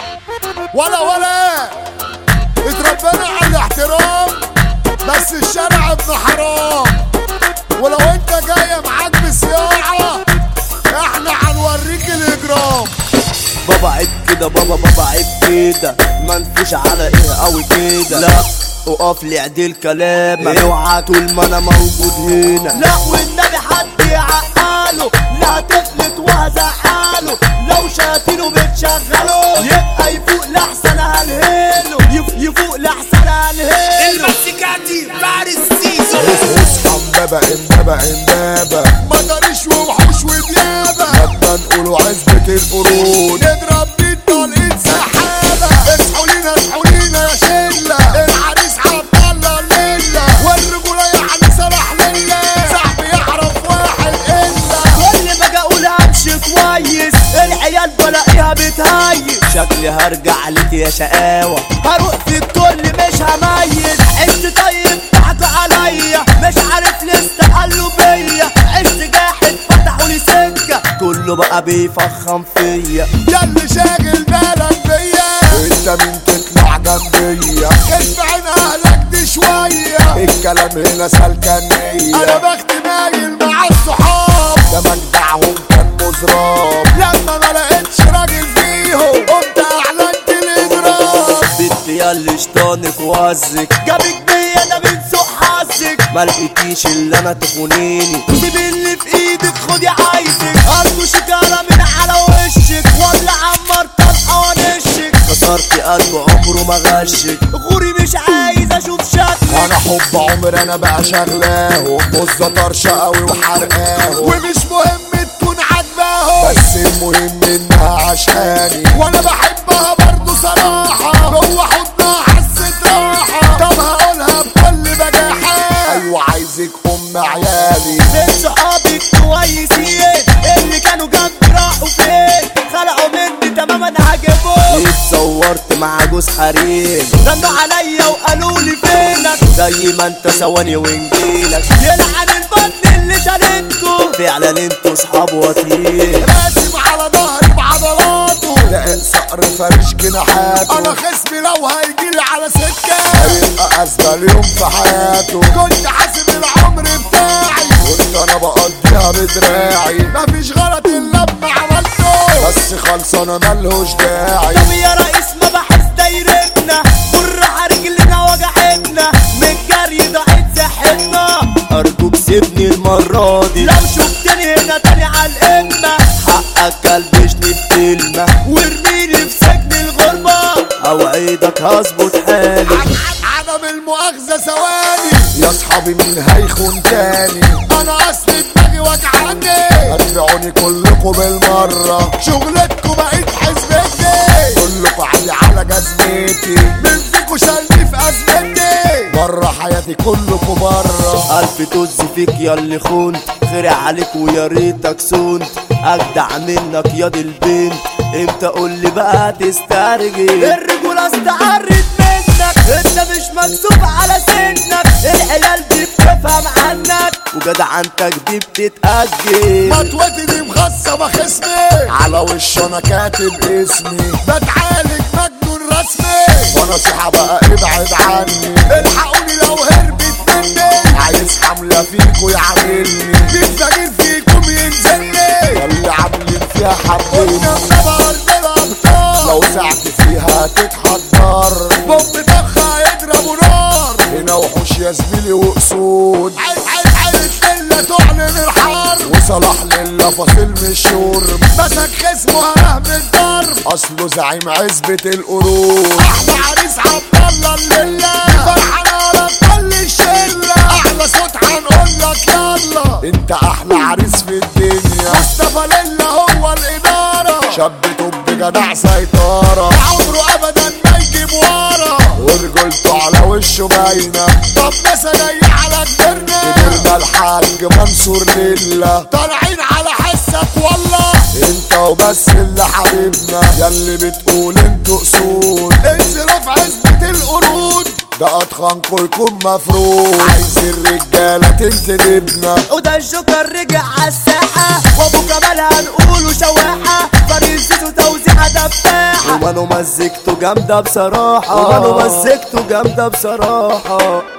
ولا ولا اتربينا على الاحترام بس الشارع ابن حرام ولو انت جاي معاك بصياعة احنا هنوريك الاجرام بابا عيب كده بابا بابا عيب كده منفوش على ايه قوي كده لا وقف لي عديل كلامك اوعى طول ما انا موجود هنا لا والنبي حد يعقله لا تفلت وهزعله لو شاتينه بتشغله يبقى يفوق لحسن هالهيله يف يفوق لحسن هالهيله المسكاتي فارس سيزو اصحى امبابة امبابة امبابة مطرش ووحوش وديابة لما نقولوا عزبة القرود نضرب بيت طلقة سحابة اصحوا لينا اصحوا لينا يا شلة العريس عبد الله الليلة والرجولة يعني سرح ليلة صاحبي يعرف واحد الا كل ما اجي اقول امشي كويس العيال بلاقيها بتهيس شكلي هرجع عليك يا شقاوة هروح في الكل مش هميز انت طيب ضحكوا عليا مش عارف لسه قالوا بيا عشت جاحد فتحوا لي سكه كله بقى بيفخم فيا ياللي شاغل بالك بيا انت مين تطلع جنبيا خف عين اهلك دي شوية الكلام هنا سلكنية انا بخت مايل مع الصحاب ده مجدعهم كان مزراب لما ما لقيتش راجل فيهم قمت اعلنت الاجرام بنت ياللي شطانك وزك جابك بيا ده من سوء حظك ما لقيتيش اللي انا تخونيني سيب اللي في ايدك خدي عايزك ارجو شجاره من على وشك ولا عمر طلقه ونشك كسرت قلبه عمره ما غشك غوري مش عايز اشوف شكلك انا حب عمر انا بقى شغلاهم بصة طرشة قوي وحرقاهم ومش مهم تكون عاجباهم بس المهم انها عشاني وانا بحبها برضو صراحة جوه حضنها حسة راحة طب هقولها بكل بجاحة ايوه عايزك ام عيالي فين صحابك كويسين اللي كانوا جنبي راحوا فين خلقوا مني تماما عجبوك اتصورت مع جوز حريم رنوا عليا وقالوا لي فينك زي ما انت ثواني ونجيلك يلعن البطن اللي شالتكوا فعلا انتوا صحاب وطير راسم على ظهري بعضلاته لاقي صقر فارش جناحاته انا خصمي لو هيجيلي على سكه هيبقى اسبل يوم في حياته كنت حاسب العمر بتاعي كنت انا بقضيها بدراعي مفيش غلط الا لما عملته بس خلصانه ملهوش داعي طب يا رئيس ما بحس دايرتنا بالراحة رجلنا وجعتنا من الجري ضاعت صحتنا ارجوك سيبني المرة دي لو شفتني هنا تاني على القمة حقك كلبشني بكلمة وارميني في سجن الغربة اوعدك هظبط حالي عدم المؤاخذة ثواني يا اصحابي مين هيخون تاني انا اصل دماغي وجعاني هتبيعوني كلكم بالمرة شغلتكم بقيت حسبتي كلكم عالي على جزمتي مين فيكم شالني في ازمتي بره حياتي كلكم بره الف طز فيك يا اللي خنت خير عليك ويا ريتك سنت اجدع منك يا دي البنت امتى قول لي بقى تسترجل الرجولة استعرت منك انت مش مكسوف على سنك العيال دي بتفهم عنك وجدعنتك دي بتتأجل مطوتي دي مخصبة خصمي على وش انا كاتب اسمي بتعالج مجنون رسمي ونصيحة بقى ابعد عني الحقوني لو هربت مني عايز حملة فيكو يعاملني بيتفاجر فيكم ينزلني ياللي عاملين فيها حبيبي قدام ارض الابطال لو سعت فيها تتحضر بوم طخ هيضربوا نار هنا وحوش يا زميلي واسود عيب عيب عيب لله تعلن الحرب وصلاح لله فاصل من الشرب مسك خصمه هرم الضرب اصله زعيم عزبة القرود احلى عريس عبد الله الليلة فرحان على كل الشلة احلى صوت هنقول لك يلا انت احلى عريس في الدنيا مصطفى لله هو الادارة شاب توب جدع سيطرة عمره ابدا ما يجيب ورا ورجولته على وشه باينة طب ناسا جاي على كبرنا كبرنا الحاج منصور لله طالعين على حسك والله انت وبس اللي حبيبنا ياللي بتقول انتوا اسود انزلوا في عزبة القرود ده اتخنكوا يكون مفروض عايز الرجالة تنتدبنا وده الجوكر رجع عالساحة وابو كمال هنقوله شواحة فريق زيزو توزيعة دفاحة ومانو مزجته جامدة بصراحة ومانو مزجته جامدة بصراحة